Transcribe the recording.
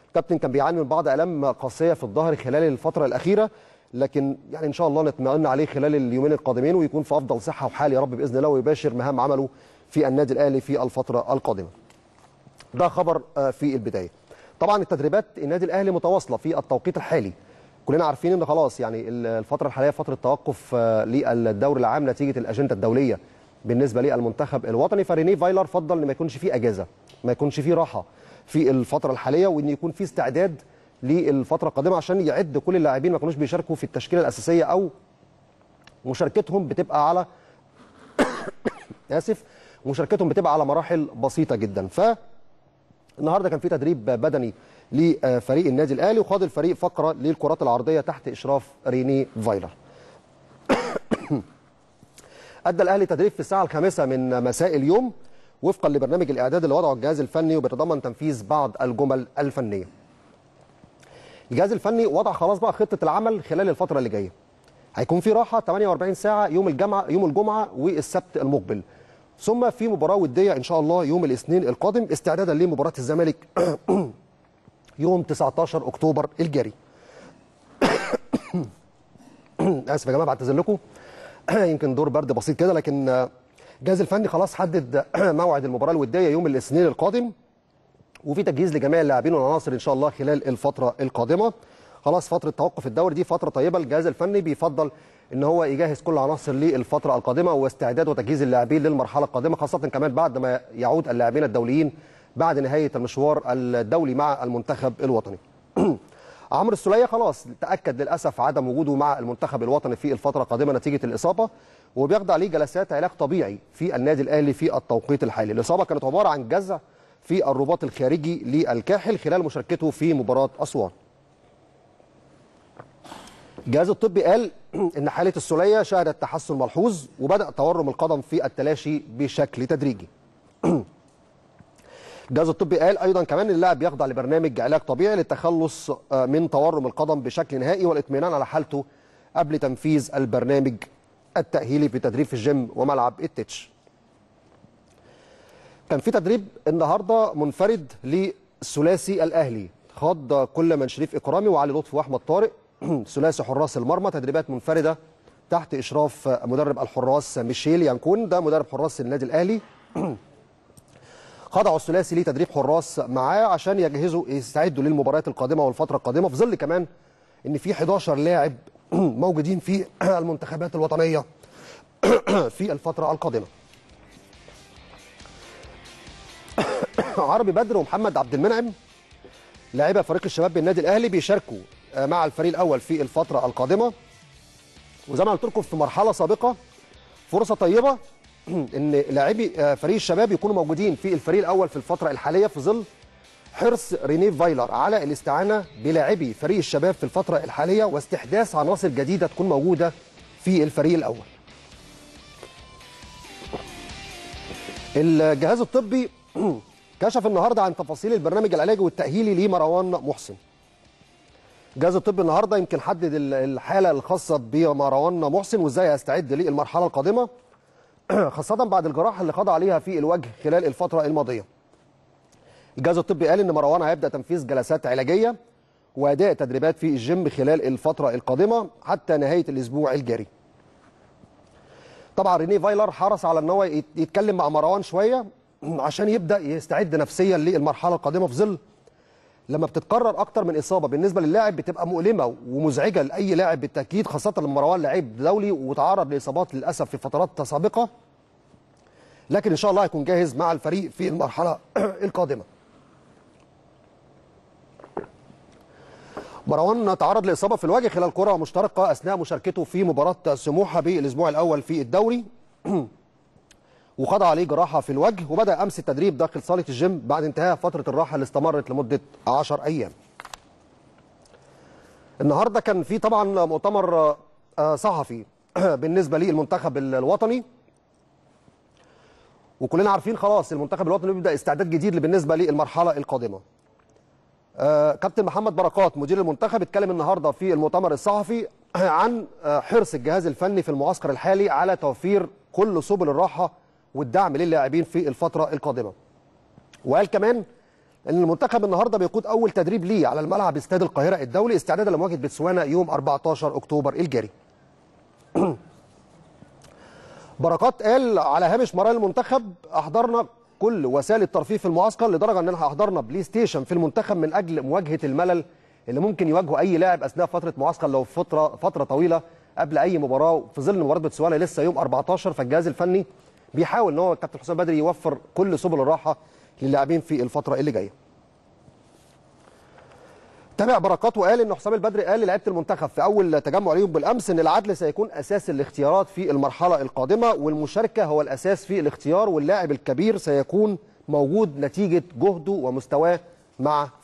كابتن كان بيعاني من بعض الام قاسيه في الظهر خلال الفتره الاخيره لكن يعني ان شاء الله نطمئن عليه خلال اليومين القادمين ويكون في افضل صحه وحال يا رب باذن الله ويباشر مهام عمله في النادي الاهلي في الفتره القادمه. ده خبر في البدايه. طبعا التدريبات النادي الاهلي متواصله في التوقيت الحالي. كلنا عارفين ان خلاص يعني الفتره الحاليه فتره توقف للدوري العام نتيجه الاجنده الدوليه بالنسبه للمنتخب الوطني فريني فايلر فضل ان ما يكونش فيه اجازه ما يكونش فيه راحه في الفتره الحاليه وان يكون فيه استعداد للفتره القادمه عشان يعد كل اللاعبين ما كانوش بيشاركوا في التشكيله الاساسيه او مشاركتهم بتبقى على اسف مشاركتهم بتبقى على مراحل بسيطه جدا ف النهارده كان في تدريب بدني لفريق النادي الاهلي وخاض الفريق فقره للكرات العرضيه تحت اشراف ريني فايلر ادى الاهلي تدريب في الساعه الخامسه من مساء اليوم وفقا لبرنامج الاعداد اللي وضعه الجهاز الفني وبيتضمن تنفيذ بعض الجمل الفنيه الجهاز الفني وضع خلاص بقى خطه العمل خلال الفتره اللي جايه هيكون في راحه 48 ساعه يوم الجمعه يوم الجمعه والسبت المقبل ثم في مباراه وديه ان شاء الله يوم الاثنين القادم استعدادا لمباراه الزمالك يوم 19 اكتوبر الجاري اسف يا جماعه بعتذر لكم يمكن دور برد بسيط كده لكن الجهاز الفني خلاص حدد موعد المباراه الوديه يوم الاثنين القادم وفي تجهيز لجميع اللاعبين والعناصر ان شاء الله خلال الفتره القادمه خلاص فتره توقف الدوري دي فتره طيبه الجهاز الفني بيفضل ان هو يجهز كل العناصر للفتره القادمه واستعداد وتجهيز اللاعبين للمرحله القادمه خاصه كمان بعد ما يعود اللاعبين الدوليين بعد نهايه المشوار الدولي مع المنتخب الوطني عمرو السوليه خلاص تاكد للاسف عدم وجوده مع المنتخب الوطني في الفتره القادمه نتيجه الاصابه وبيخضع ليه جلسات علاج طبيعي في النادي الاهلي في التوقيت الحالي الاصابه كانت عباره عن جزع في الرباط الخارجي للكاحل خلال مشاركته في مباراه اسوان الجهاز الطبي قال ان حاله السوليه شهدت تحسن ملحوظ وبدا تورم القدم في التلاشي بشكل تدريجي الجهاز الطبي قال ايضا كمان ان اللاعب يخضع لبرنامج علاج طبيعي للتخلص من تورم القدم بشكل نهائي والاطمئنان على حالته قبل تنفيذ البرنامج التاهيلي في تدريب في الجيم وملعب التتش كان في تدريب النهارده منفرد للثلاثي الاهلي خاض كل من شريف اكرامي وعلي لطفي واحمد طارق ثلاثي حراس المرمى تدريبات منفرده تحت اشراف مدرب الحراس ميشيل يانكون ده مدرب حراس النادي الاهلي خضعوا الثلاثي لتدريب حراس معاه عشان يجهزوا يستعدوا للمباريات القادمه والفتره القادمه في ظل كمان ان في 11 لاعب موجودين في المنتخبات الوطنيه في الفتره القادمه عربي بدر ومحمد عبد المنعم لاعبي فريق الشباب بالنادي الاهلي بيشاركوا مع الفريق الاول في الفتره القادمه وزي ما قلت لكم في مرحله سابقه فرصه طيبه ان لاعبي فريق الشباب يكونوا موجودين في الفريق الاول في الفتره الحاليه في ظل حرص رينيه فايلر على الاستعانه بلاعبي فريق الشباب في الفتره الحاليه واستحداث عناصر جديده تكون موجوده في الفريق الاول. الجهاز الطبي كشف النهارده عن تفاصيل البرنامج العلاجي والتاهيلي لمروان محسن. الجهاز الطبي النهارده يمكن حدد الحاله الخاصه بمروان محسن وازاي هيستعد للمرحله القادمه خاصه بعد الجراحه اللي خضع عليها في الوجه خلال الفتره الماضيه. الجهاز الطبي قال ان مروان هيبدا تنفيذ جلسات علاجيه واداء تدريبات في الجيم خلال الفتره القادمه حتى نهايه الاسبوع الجاري. طبعا ريني فايلر حرص على ان هو يتكلم مع مروان شويه عشان يبدا يستعد نفسيا للمرحله القادمه في ظل لما بتتكرر اكتر من اصابه بالنسبه للاعب بتبقى مؤلمه ومزعجه لاي لاعب بالتاكيد خاصه لما مروان لعيب دولي وتعرض لاصابات للاسف في فترات سابقه لكن ان شاء الله هيكون جاهز مع الفريق في المرحله القادمه. مروان تعرض لاصابه في الوجه خلال كره مشتركه اثناء مشاركته في مباراه سموحه بالاسبوع الاول في الدوري وخضع عليه جراحه في الوجه وبدا امس التدريب داخل صاله الجيم بعد انتهاء فتره الراحه اللي استمرت لمده 10 ايام. النهارده كان في طبعا مؤتمر صحفي بالنسبه للمنتخب الوطني وكلنا عارفين خلاص المنتخب الوطني بيبدا استعداد جديد بالنسبه للمرحله القادمه. آه كابتن محمد بركات مدير المنتخب اتكلم النهارده في المؤتمر الصحفي عن آه حرص الجهاز الفني في المعسكر الحالي على توفير كل سبل الراحه والدعم للاعبين في الفتره القادمه. وقال كمان ان المنتخب النهارده بيقود اول تدريب ليه على الملعب استاد القاهره الدولي استعدادا لمواجهه بتسوانا يوم 14 اكتوبر الجاري. بركات قال على هامش مران المنتخب احضرنا كل وسائل الترفيه في المعسكر لدرجه ان احنا احضرنا بلاي ستيشن في المنتخب من اجل مواجهه الملل اللي ممكن يواجهه اي لاعب اثناء فتره معسكر لو فتره فتره طويله قبل اي مباراه في ظل مباراه بتسوانا لسه يوم 14 فالجهاز الفني بيحاول ان هو الكابتن حسام بدري يوفر كل سبل الراحه للاعبين في الفتره اللي جايه. تابع بركات وقال ان حسام البدري قال للاعيبه المنتخب في اول تجمع ليهم بالامس ان العدل سيكون اساس الاختيارات في المرحله القادمه والمشاركه هو الاساس في الاختيار واللاعب الكبير سيكون موجود نتيجه جهده ومستواه مع